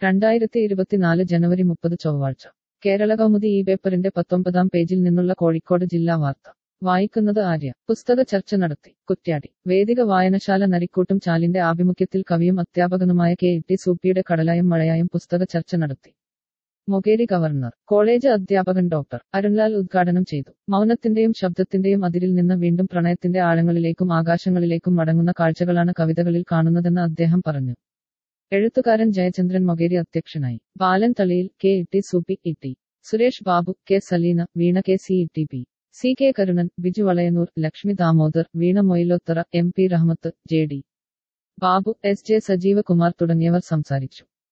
രണ്ടായിരത്തി ഇരുപത്തിനാല് ജനുവരി മുപ്പത് ചൊവ്വാഴ്ച കേരള കൗമുദി ഈ പേപ്പറിന്റെ പത്തൊമ്പതാം പേജിൽ നിന്നുള്ള കോഴിക്കോട് ജില്ലാ വാർത്ത വായിക്കുന്നത് ആര്യ പുസ്തക ചർച്ച നടത്തി കുറ്റ്യാടി വേദിക വായനശാല നരിക്കൂട്ടും ചാലിന്റെ ആഭിമുഖ്യത്തിൽ കവിയും അധ്യാപകനുമായ കെ ടി സൂപ്പിയുടെ കടലായും മഴയായും പുസ്തക ചർച്ച നടത്തി മൊകേരി ഗവർണർ കോളേജ് അധ്യാപകൻ ഡോക്ടർ അരുൺലാൽ ഉദ്ഘാടനം ചെയ്തു മൗനത്തിന്റെയും ശബ്ദത്തിന്റെയും അതിരിൽ നിന്ന് വീണ്ടും പ്രണയത്തിന്റെ ആഴങ്ങളിലേക്കും ആകാശങ്ങളിലേക്കും മടങ്ങുന്ന കാഴ്ചകളാണ് കവിതകളിൽ കാണുന്നതെന്ന് അദ്ദേഹം പറഞ്ഞു എഴുത്തുകാരൻ ജയചന്ദ്രൻ മൊകേരി അധ്യക്ഷനായി Balan Thaliyil K T Sooppy E T Suresh Babu K Saleena Veena K C E T P C K Karunan Biju Valayannur Lakshmi Damodar Veena Moyilothara M P Rahmath J D Babu S J Sajeevakumar തുടങ്ങിയവർ സംസാരിച്ചു